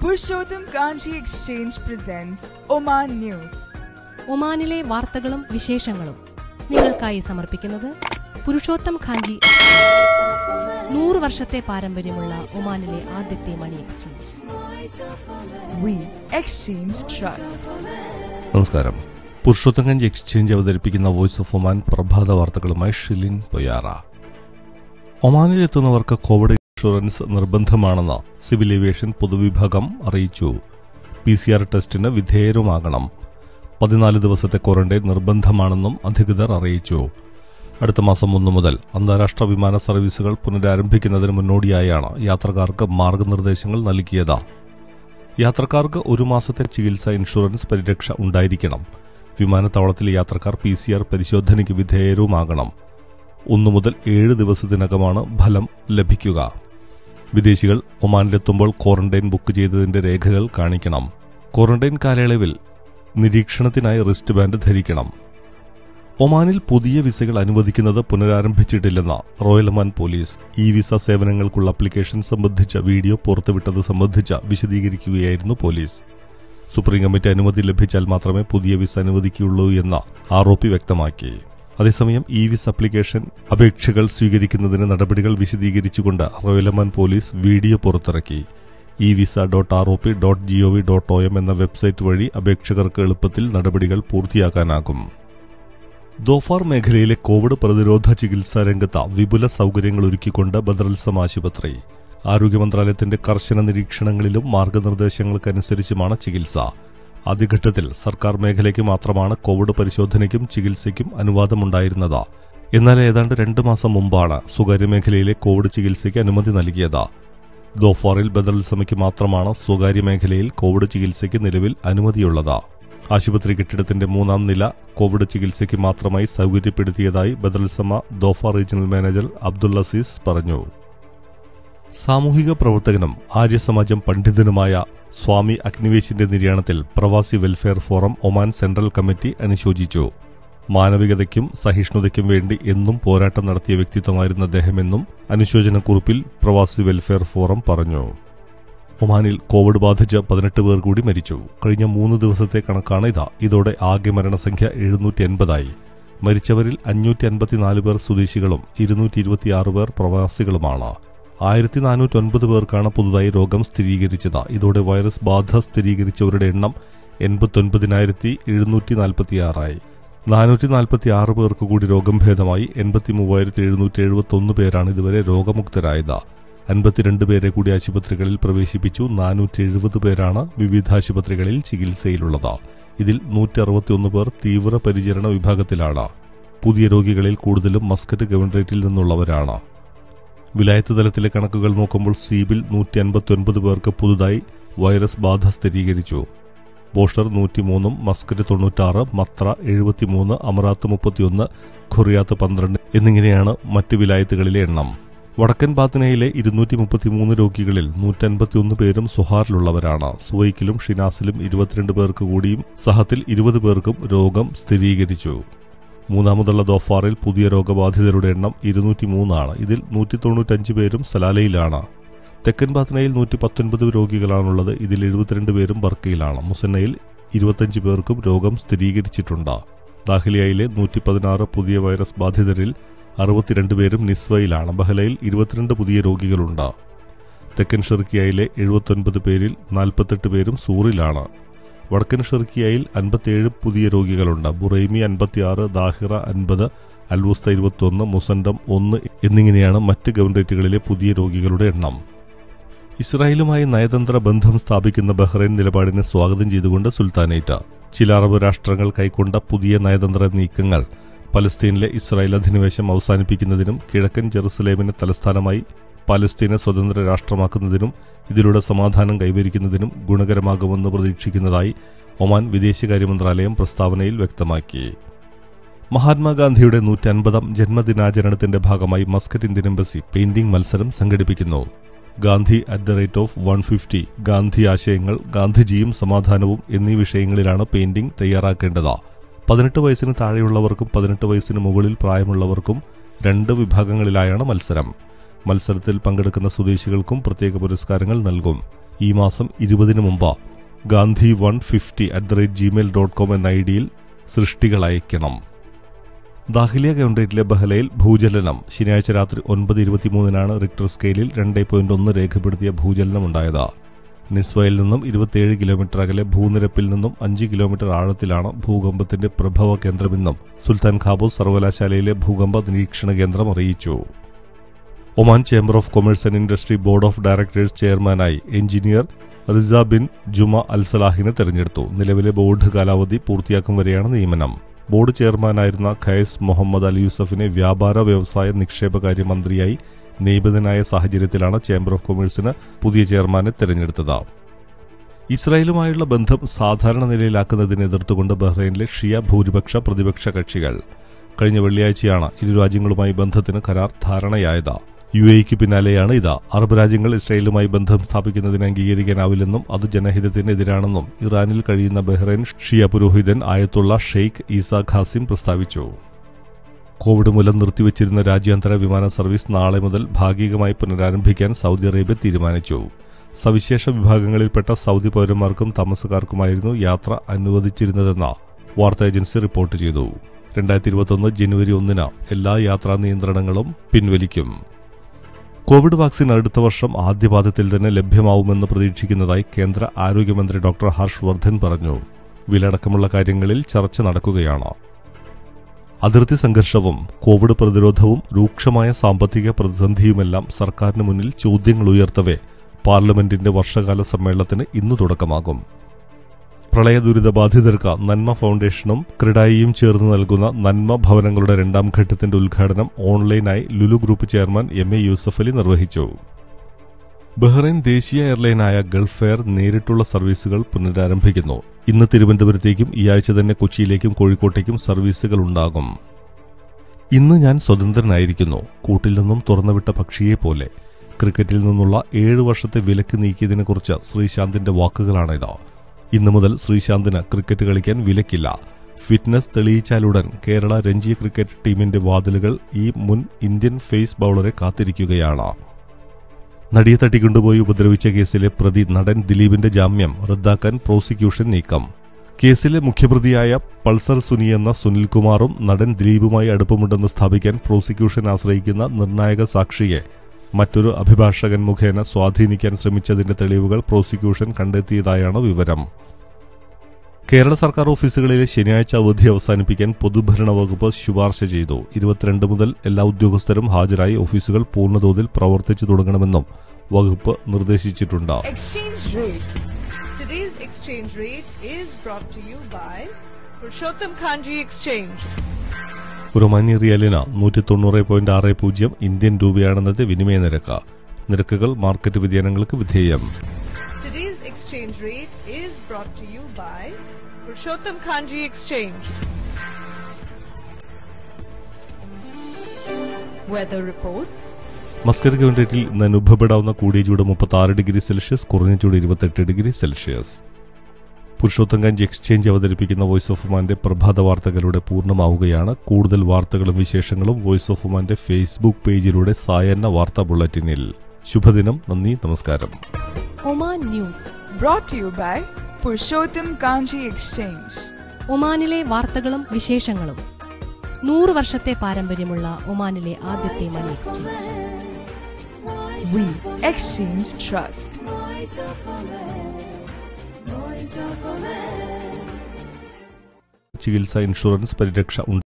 Purushottam Kanchi Exchange presents Oman News. ഒമാനിലെ വാർത്തകളും വിശേഷങ്ങളും നിങ്ങൾക്കായി സമർപ്പിക്കുന്നത് പുരുഷോത്തം ഖാഞ്ചി നൂറ് വർഷത്തെ പാരമ്പര്യമുള്ള ഒമാനിലെ ആദ്യത്തെ money exchange We exchange trust. നമസ്കാരം പുരുഷോത്തങ്കഞ്ച് എക്സ്ചേഞ്ച് അവതരിപ്പിക്കുന്ന വോയിസ് ഓഫ് ഒമാൻ പ്രഭാത വാർത്തകളുമായി ഷിലിൻ പൊയാറ ഒമാനിലെത്തുന്നവർക്ക് കോവിഡ് ഇൻഷുറൻസ് നിർബന്ധമാണെന്ന് സിവിൽ ഏവിയേഷൻ പൊതുവിഭാഗം അറിയിച്ചു പി സി ആർ ടെസ്റ്റിന് വിധേയരുമാകണം പതിനാല് ദിവസത്തെ ക്വാറന്റൈൻ നിർബന്ധമാണെന്നും അധികൃതർ അറിയിച്ചു അടുത്ത മാസം ഒന്ന് മുതൽ അന്താരാഷ്ട്ര വിമാന സർവീസുകൾ പുനരാരംഭിക്കുന്നതിന് മുന്നോടിയായാണ് യാത്രക്കാർക്ക് മാർഗനിർദ്ദേശങ്ങൾ നൽകിയത് യാത്രക്കാർക്ക് ഒരു മാസത്തെ ചികിത്സാ ഇൻഷുറൻസ് പരിരക്ഷ ഉണ്ടായിരിക്കണം വിമാനത്താവളത്തിലെ യാത്രക്കാർ പി സി ആർ പരിശോധനയ്ക്ക് വിധേയരുമാകണം ഒന്നു മുതൽ ഏഴ് ദിവസത്തിനകമാണ് ഫലം ലഭിക്കുക വിദേശികൾ ഒമാനിലെത്തുമ്പോൾ ക്വാറന്റൈൻ ബുക്ക് ചെയ്തതിന്റെ രേഖകൾ കാണിക്കണം ക്വാറന്റൈൻ കാലയളവിൽ നിരീക്ഷണത്തിനായി റിസ്റ്റ് ബാൻഡ് ധരിക്കണം ഒമാനിൽ പുതിയ വിസകൾ അനുവദിക്കുന്നത് പുനരാരംഭിച്ചിട്ടില്ലെന്ന് Royal Oman police E visa സേവനങ്ങൾക്കുള്ള അപ്ലിക്കേഷൻ സംബന്ധിച്ച വീഡിയോ പുറത്തുവിട്ടത് സംബന്ധിച്ച വിശദീകരിക്കുകയായിരുന്നു പോലീസ് സുപ്രീം കമ്മിറ്റി അനുമതി ലഭിച്ചാൽ മാത്രമേ പുതിയ വിസ അനുവദിക്കുകയുള്ളൂ എന്ന് ആർ ഒ പി വ്യക്തമാക്കി അതേസമയം ഇ വിസ അപ്ലിക്കേഷൻ അപേക്ഷകൾ സ്വീകരിക്കുന്നതിന് നടപടികൾ വിശദീകരിച്ചുകൊണ്ട് റോയൽ ഒമാൻ പോലീസ് വീഡിയോ പുറത്തിറക്കി E visa dot R O P dot G O V dot O M എന്ന വെബ്സൈറ്റ് വഴി അപേക്ഷകർക്ക് എളുപ്പത്തിൽ നടപടികൾ പൂർത്തിയാക്കാനാകും ദോഫാർ മേഖലയിലെ കോവിഡ് പ്രതിരോധ ചികിത്സാ രംഗത്ത് വിപുല സൗകര്യങ്ങൾ ഒരുക്കിക്കൊണ്ട് ബദറൽസം ആശുപത്രി ആരോഗ്യ മന്ത്രാലയത്തിന്റെ കർശന നിരീക്ഷണങ്ങളിലും മാർഗനിർദ്ദേശങ്ങൾക്കനുസരിച്ചുമാണ് ചികിത്സ ആദ്യഘട്ടത്തിൽ സർക്കാർ മേഖലയ്ക്ക് മാത്രമാണ് കോവിഡ് പരിശോധനയ്ക്കും ചികിത്സയ്ക്കും അനുവാദമുണ്ടായിരുന്നത് എന്നാൽ ഏതാണ്ട് രണ്ട് മാസം മുമ്പാണ് സ്വകാര്യ മേഖലയിലെ കോവിഡ് ചികിത്സയ്ക്ക് അനുമതി നൽകിയത് ദോഫാറിൽ ബദറൽസമയ്ക്ക് മാത്രമാണ് സ്വകാര്യ മേഖലയിൽ കോവിഡ് ചികിത്സയ്ക്ക് നിലവിൽ അനുമതിയുള്ളത് ആശുപത്രി കെട്ടിടത്തിന്റെ മൂന്നാം നില കോവിഡ് ചികിത്സയ്ക്ക് മാത്രമായി സൗകര്യപ്പെടുത്തിയതായി ബദൽസമ ദോഫ റീജിയണൽ മാനേജർ അബ്ദുൽ അസീസ് പറഞ്ഞു സാമൂഹിക പ്രവർത്തകനും ആര്യസമാജം പണ്ഡിതനുമായ സ്വാമി അഗ്നിവേശിന്റെ നിര്യാണത്തിൽ Pravasi welfare forum Oman central committee അനുശോചിച്ചു മാനവികതയ്ക്കും സഹിഷ്ണുതയ്ക്കും വേണ്ടി എന്നും പോരാട്ടം നടത്തിയ വ്യക്തിത്വമായിരുന്നു അദ്ദേഹമെന്നും അനുശോചനക്കുറിപ്പിൽ പ്രവാസി വെൽഫെയർ ഫോറം പറഞ്ഞു ഒമാനിൽ കോവിഡ് ബാധിച്ച് പതിനെട്ട് പേർ കൂടി മരിച്ചു കഴിഞ്ഞ മൂന്ന് ദിവസത്തെ കണക്കാണ് ഇതാ ഇതോടെ ആകെ മരണസംഖ്യ എഴുന്നൂറ്റി എൺപതായി മരിച്ചവരിൽ അഞ്ഞൂറ്റി അൻപത്തിനാല് പേർ സ്വദേശികളും ഇരുന്നൂറ്റി ഇരുപത്തിയാറ് പേർ പ്രവാസികളുമാണ് ആയിരത്തി നാനൂറ്റി ഒൻപത് പേർക്കാണ് പുതുതായി രോഗം സ്ഥിരീകരിച്ചത് ഇതോടെ വൈറസ് ബാധ സ്ഥിരീകരിച്ചവരുടെ എണ്ണം എൺപത്തൊൻപതിനായിരത്തി എഴുന്നൂറ്റി നാൽപ്പത്തിയാറായി നാനൂറ്റി നാൽപ്പത്തി ആറ് പേർക്ക് കൂടി രോഗം ഭേദമായി എൺപത്തി മൂവായിരത്തി എഴുന്നൂറ്റി എഴുപത്തി ഒന്ന് പേരാണ് ഇതുവരെ രോഗമുക്തരായത് അൻപത്തിരണ്ട് പേരെ കൂടി ആശുപത്രികളിൽ പ്രവേശിപ്പിച്ചു നാനൂറ്റി എഴുപത് പേരാണ് വിവിധ ആശുപത്രികളിൽ ചികിത്സയിലുള്ളത് ഇതിൽ നൂറ്റി അറുപത്തിയൊന്ന് പേർ തീവ്ര പരിചരണ വിഭാഗത്തിലാണ് പുതിയ രോഗികളിൽ കൂടുതലും മസ്കറ്റ് ഗവൺറേറ്റിൽ നിന്നുള്ളവരാണ് വിലായത്ത് തലത്തിലെ കണക്കുകൾ നോക്കുമ്പോൾ സീബിൽ നൂറ്റി അൻപത്തിയൊൻപത് പേർക്ക് പുതുതായി വൈറസ് ബാധ സ്ഥിരീകരിച്ചു ബോഷർ നൂറ്റിമൂന്നും മസ്കറ്റ് തൊണ്ണൂറ്റാറ് മത്ര എഴുപത്തിമൂന്ന് അമറാത്ത് മുപ്പത്തിയൊന്ന് ഖുറിയാത്ത് പന്ത്രണ്ട് എന്നിങ്ങനെയാണ് മറ്റ് വിലായത്തുകളിലെ എണ്ണം വടക്കൻ ബാത്തിനയിലെ ഇരുന്നൂറ്റി മുപ്പത്തിമൂന്ന് രോഗികളിൽ നൂറ്റൻപത്തിയൊന്ന് പേരും സുഹാറിലുള്ളവരാണ് സുവൈക്കിലും ഷിനാസിലും ഇരുപത്തിരണ്ട് പേർക്ക് കൂടിയും സഹത്തിൽ ഇരുപത് പേർക്കും രോഗം സ്ഥിരീകരിച്ചു മൂന്നാമതുള്ള ദോഫാറിൽ പുതിയ രോഗബാധിതരുടെ എണ്ണം ഇരുന്നൂറ്റി മൂന്നാണ് ഇതിൽ നൂറ്റി തൊണ്ണൂറ്റഞ്ച് പേരും സലാലയിലാണ് തെക്കൻ ബാത്തിനയിൽ നൂറ്റി പത്തൊൻപത് രോഗികളാണുള്ളത് ഇതിൽ എഴുപത്തിരണ്ട് പേരും ബർക്കയിലാണ് മുസന്നയിൽ ഇരുപത്തഞ്ച് പേർക്കും രോഗം സ്ഥിരീകരിച്ചിട്ടുണ്ട് ദാഖിലിയയിലെ നൂറ്റി പതിനാറ് പുതിയ വൈറസ് ബാധിതരിൽ അറുപത്തിരണ്ട് പേരും നിസ്വയിലാണ് ബഹലയിൽ ഇരുപത്തിരണ്ട് പുതിയ രോഗികളുണ്ട് തെക്കൻ ഷെർക്കിയയിലെ എഴുപത്തൊൻപത് പേരിൽ നാൽപ്പത്തെട്ട് പേരും സൂറിലാണ് വടക്കൻ ഷെർക്കിയയിൽ അൻപത്തിയേഴ് പുതിയ രോഗികളുണ്ട് ബുറൈമി അൻപത്തിയാറ് ദാഹിറ അൻപത് അൽവുസ്ത ഇരുപത്തൊന്ന് മുസൻഡം ഒന്ന് എന്നിങ്ങനെയാണ് മറ്റ് ഗവൺറേറ്റുകളിലെ പുതിയ രോഗികളുടെ എണ്ണം ഇസ്രായേലുമായി നയതന്ത്ര ബന്ധം സ്ഥാപിക്കുന്ന ബഹ്റൈൻ നിലപാടിനെ സ്വാഗതം ചെയ്തുകൊണ്ട് സുൽത്താനേറ്റ് ചില അറബ് രാഷ്ട്രങ്ങൾ കൈക്കൊണ്ട പുതിയ നയതന്ത്ര നീക്കങ്ങൾ പലസ്തീനിലെ ഇസ്രായേൽ അധിനിവേശം അവസാനിപ്പിക്കുന്നതിനും കിഴക്കൻ ജെറുസലേമിനെ തലസ്ഥാനമായി പലസ്തീനെ സ്വതന്ത്ര രാഷ്ട്രമാക്കുന്നതിനും ഇതിലൂടെ സമാധാനം കൈവരിക്കുന്നതിനും ഗുണകരമാകുമെന്ന് പ്രതീക്ഷിക്കുന്നതായി ഒമാൻ വിദേശകാര്യ മന്ത്രാലയം പ്രസ്താവനയിൽ വ്യക്തമാക്കി മഹാത്മാഗാന്ധിയുടെ നൂറ്റി അൻപതാം ജന്മദിനാചരണത്തിന്റെ ഭാഗമായി മസ്കറ്റ് ഇന്ത്യൻ എംബസി പെയിന്റിംഗ് മത്സരം സംഘടിപ്പിക്കുന്നു Gandhi at the rate of one fifty Gandhi ആശയങ്ങൾ ഗാന്ധിജിയും സമാധാനവും എന്നീ വിഷയങ്ങളിലാണ് പെയിന്റിംഗ് തയ്യാറാക്കേണ്ടത് പതിനെട്ട് വയസ്സിന് താഴെയുള്ളവർക്കും പതിനെട്ട് വയസ്സിന് മുകളിൽ പ്രായമുള്ളവർക്കും രണ്ട് വിഭാഗങ്ങളിലായാണ് മത്സരം മത്സരത്തിൽ പങ്കെടുക്കുന്ന സ്വദേശികൾക്കും പ്രത്യേക പുരസ്കാരങ്ങൾ നൽകും ഈ മാസം ഇരുപതിന് മുമ്പ് Gandhi one fifty at the rate Gmail dot com എന്ന ഐ ഡിയിൽ സൃഷ്ടികൾ അയക്കണം ദാഹിലിയ ഗവൺറേറ്റിലെ ബഹലയിൽ ഭൂചലനം ശനിയാഴ്ച രാത്രി ഒൻപത് ഇരുപത്തിമൂന്നിനാണ് റിക്ടർ സ്കെയിലിൽ രണ്ട് പോയിന്റ് ഒന്ന് രേഖപ്പെടുത്തിയ ഭൂചലനമുണ്ടായത് നിസ്വയിൽ നിന്നും ഇരുപത്തിയേഴ് കിലോമീറ്റർ അകലെ ഭൂനിരപ്പിൽ നിന്നും അഞ്ച് കിലോമീറ്റർ ആഴത്തിലാണ് ഭൂകമ്പത്തിന്റെ പ്രഭവ കേന്ദ്രമെന്നും സുൽത്താൻ ഖാബൂസ് സർവകലാശാലയിലെ ഭൂകമ്പ നിരീക്ഷണ കേന്ദ്രം അറിയിച്ചു Oman chamber of commerce and industry board of directors ചെയർമാനായി engineer Riza bin Juma Al സലാഹിനെ തെരഞ്ഞെടുത്തു നിലവിലെ ബോർഡ് കാലാവധി പൂർത്തിയാക്കും വരെയാണ് നിയമനം ബോർഡ് ചെയർമാനായിരുന്ന ഖയസ് മുഹമ്മദ് അലി യൂസഫിനെ വ്യാപാര വ്യവസായ നിക്ഷേപകാര്യ മന്ത്രിയായി നിയമിതനായ സാഹചര്യത്തിലാണ് ചേംബർ ഓഫ് കൊമേഴ്സിന് പുതിയ ചെയർമാനെ തെരഞ്ഞെടുത്തത് ഇസ്രായേലുമായുള്ള ബന്ധം സാധാരണ നിലയിലാക്കുന്നതിനെ എതിർത്തുകൊണ്ട് ബഹ്റൈനിലെ ഷിയ ഭൂരിപക്ഷ പ്രതിപക്ഷ കക്ഷികൾ കഴിഞ്ഞ വെള്ളിയാഴ്ചയാണ് ഇരു രാജ്യങ്ങളുമായി ബന്ധത്തിന് കരാർ ധാരണയായത് യു എക്ക് പിന്നാലെയാണ് ഇത് അറബ് രാജ്യങ്ങൾ ഇസ്രായേലുമായി ബന്ധം സ്ഥാപിക്കുന്നതിന് അംഗീകരിക്കാനാവില്ലെന്നും അത് ജനഹിതത്തിനെതിരാണെന്നും ഇറാനിൽ കഴിയുന്ന ബഹ്റൈൻ ഷിയ പുരോഹിതൻ ആയത്തുള്ള ഷെയ്ഖ് ഈസ ഖാസിം പ്രസ്താവിച്ചു കോവിഡ് മൂലം നിർത്തിവച്ചിരുന്ന രാജ്യാന്തര വിമാന സർവീസ് നാളെ മുതൽ ഭാഗികമായി പുനരാരംഭിക്കാൻ സൗദി അറേബ്യ തീരുമാനിച്ചു സവിശേഷ വിഭാഗങ്ങളിൽപ്പെട്ട സൗദി പൗരന്മാർക്കും താമസക്കാർക്കുമായിരുന്നു യാത്ര അനുവദിച്ചിരുന്നതെന്ന് വാർത്താ ഏജൻസി റിപ്പോർട്ട് ചെയ്തു രണ്ടായിരത്തി ഇരുപത്തൊന്ന് ജനുവരി ഒന്നിന് എല്ലാ യാത്രാ നിയന്ത്രണങ്ങളും പിൻവലിക്കും കോവിഡ് വാക്സിൻ അടുത്ത വർഷം ആദ്യപാദത്തിൽ തന്നെ ലഭ്യമാവുമെന്ന് പ്രതീക്ഷിക്കുന്നതായി കേന്ദ്ര ആരോഗ്യമന്ത്രി ഡോക്ടർ ഹർഷ് വർദ്ധൻ പറഞ്ഞു വിലടക്കമുള്ള കാര്യങ്ങളിൽ ചർച്ച നടക്കുകയാണ് അതിർത്തി സംഘർഷവും കോവിഡ് പ്രതിരോധവും രൂക്ഷമായ സാമ്പത്തിക പ്രതിസന്ധിയുമെല്ലാം സർക്കാരിന് മുന്നിൽ ചോദ്യങ്ങൾ ഉയർത്തവേ പാർലമെന്റിന്റെ വർഷകാല സമ്മേളനത്തിന് ഇന്നു തുടക്കമാകും പ്രളയ ദുരിതബാധിതർക്ക് നന്മ ഫൗണ്ടേഷനും ക്രിഡായിയും ചേർന്ന് നൽകുന്ന നന്മ ഭവനങ്ങളുടെ രണ്ടാം ഘട്ടത്തിന്റെ ഉദ്ഘാടനം ഓൺലൈനായി Lulu group chairman M A Yusuff Ali നിർവഹിച്ചു ബഹ്റൈൻ ദേശീയ എയർലൈനായ ഗൾഫ് എയർ നേരിട്ടുള്ള സർവീസുകൾ പുനരാരംഭിക്കുന്നു ഇന്ന് തിരുവനന്തപുരത്തേക്കും ഈ ആഴ്ച തന്നെ കൊച്ചിയിലേക്കും കോഴിക്കോട്ടേക്കും സർവീസുകൾ ഉണ്ടാകും ഇന്ന് ഞാൻ സ്വതന്ത്രനായിരിക്കുന്നു കൂട്ടിൽ നിന്നും തുറന്നുവിട്ട പക്ഷിയെ പോലെ ക്രിക്കറ്റിൽ നിന്നുള്ള ഏഴ് വർഷത്തെ വിലക്ക് നീക്കിയതിനെക്കുറിച്ച് ശ്രീശാന്തിന്റെ വാക്കുകളാണിത് ഇന്നു മുതൽ ശ്രീശാന്തിന് ക്രിക്കറ്റ് കളിക്കാൻ വിലക്കില്ല ഫിറ്റ്നസ് തെളിയിച്ചാലുടൻ കേരള രഞ്ജി ക്രിക്കറ്റ് ടീമിന്റെ വാതിലുകൾ ഈ മുൻ ഇന്ത്യൻ ഫേസ് ബൌളറെ കാത്തിരിക്കുകയാണ് നടിയെ തട്ടിക്കൊണ്ടുപോയി ഉപദ്രവിച്ച കേസിലെ പ്രതി നടൻ ദിലീപിന്റെ ജാമ്യം റദ്ദാക്കാൻ പ്രോസിക്യൂഷൻ നീക്കം കേസിലെ മുഖ്യപ്രതിയായ പൾസർ സുനി എന്ന സുനിൽകുമാറും നടൻ ദിലീപുമായി അടുപ്പമുണ്ടെന്ന് സ്ഥാപിക്കാൻ പ്രോസിക്യൂഷൻ ആശ്രയിക്കുന്ന നിർണായക സാക്ഷിയെ മറ്റൊരു അഭിഭാഷകൻ മുഖേന സ്വാധീനിക്കാൻ ശ്രമിച്ചതിന്റെ തെളിവുകൾ പ്രോസിക്യൂഷൻ കണ്ടെത്തിയതായാണ് വിവരം കേരള സർക്കാർ ഓഫീസുകളിലെ ശനിയാഴ്ച അവധി അവസാനിപ്പിക്കാൻ പൊതുഭരണ വകുപ്പ് ശുപാർശ ചെയ്തു ഇരുപത്തിരണ്ട് മുതൽ എല്ലാ ഉദ്യോഗസ്ഥരും ഹാജരായി ഓഫീസുകൾ പൂർണ്ണതോതിൽ പ്രവർത്തിച്ചു തുടങ്ങണമെന്നും വകുപ്പ് നിർദ്ദേശിച്ചിട്ടുണ്ട് Exchange rate. Today's exchange rate is brought to you by Purushottam Kanji Exchange. ഒരു മഞ്ഞ റിയലിന് നൂറ്റി തൊണ്ണൂറ് പോയിന്റ് ആറ് പൂജ്യം ഇന്ത്യൻ രൂപയാണെന്നത് വിനിമയ നിരക്ക് നിരക്കുകൾ മാർക്കറ്റ് വ്യതിയാനങ്ങൾക്ക് വിധേയം Today's exchange rate is brought to you by Purushottam Kanji Exchange. Weather reports. Muscat ഗവൺറേറ്റിൽ ഇന്ന് അനുഭവപ്പെടാവുന്ന കൂടിയ ചൂട് മുപ്പത്തി ആറ് ഡിഗ്രി സെൽഷ്യസ് കുറഞ്ഞ ചൂട് ഇരുപത്തെട്ട് degree Celsius Purushottam Kanji exchange അവതരിപ്പിക്കുന്ന വോയിസ് ഓഫ് ഉമാന്റെ പ്രഭാത വാർത്തകളുടെ പൂർണ്ണമാവുകയാണ് കൂടുതൽ വാർത്തകളും വിശേഷങ്ങളും വോയിസ് ഓഫ് ഉമാന്റെ ഫേസ്ബുക്ക് പേജിലൂടെ സായന്ന വാർത്താ ബുള്ളറ്റിനിൽ ശുഭദിനം നന്ദി നമസ്കാരം Oman news Brought to you by Purushottam Kanji Exchange. ഒമാനിലെ വാർത്തകളും വിശേഷങ്ങളും നൂറ് വർഷത്തെ പാരമ്പര്യമുള്ള ഒമാനിലെ ആദ്യത്തെ money exchange We exchange trust. ചികിത്സ ഇൻഷുറൻസ് പരിരക്ഷ